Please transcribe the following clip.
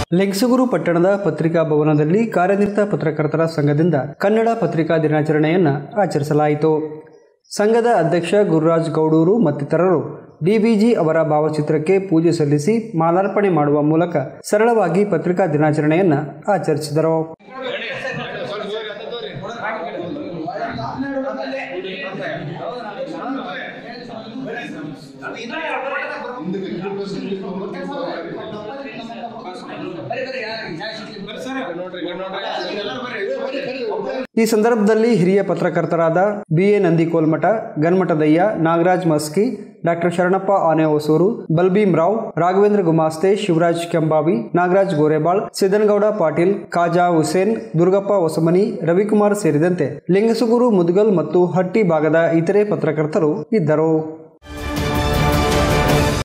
ಲಿಂಗಸಗೂರು ಪಟ್ಟಣದ ಪತ್ರಿಕಾ ಭವನದಲ್ಲಿ ಕಾರ್ಯನಿರತ ಪತ್ರಕರ್ತರ ಸಂಘದಿಂದ ಕನ್ನಡ ಪತ್ರಿಕಾ ದಿನಾಚರಣೆಯನ್ನು ಆಚರಿಸಲಾಯಿತು ಸಂಘದ ಅಧ್ಯಕ್ಷ ಗುರುರಾಜ್ ಗೌಡೂರು ಮತ್ತಿತರರು ಡಿಬಿಜಿ ಅವರ ಭಾವಚಿತ್ರಕ್ಕೆ ಪೂಜೆ ಸಲ್ಲಿಸಿ ಮಾಲಾರ್ಪಣೆ ಮಾಡುವ ಮೂಲಕ ಸರಳವಾಗಿ ಪತ್ರಿಕಾ ದಿನಾಚರಣೆಯನ್ನು ಆಚರಿಸಿದರು ಈ ಸಂದರ್ಭದಲ್ಲಿ ಹಿರಿಯ ಪತ್ರಕರ್ತರಾದ B A Nandikolmath Ganmathadayya Nagaraj Maski doctor Sharanappa Ane Hosur ಬಲ್ಬೀಮ್ Rao Raghavendra ಗುಮಾಸ್ತೆ ಶಿವರಾಜ್ ಕೆಂಬಾವಿ ನಾಗರಾಜ್ ಗೋರೆಬಾಳ್ ಸಿದ್ದನಗೌಡ ಪಾಟೀಲ್ ಖಾಜಾ ಹುಸೇನ್ ದುರ್ಗಪ್ಪ ಹೊಸಮನಿ ರವಿಕುಮಾರ್ ಸೇರಿದಂತೆ ಲಿಂಗಸುಗೂರು ಮುದ್ಗಲ್ ಮತ್ತು ಹಟ್ಟಿ ಭಾಗದ ಇತರೆ ಪತ್ರಕರ್ತರು ಇದ್ದರು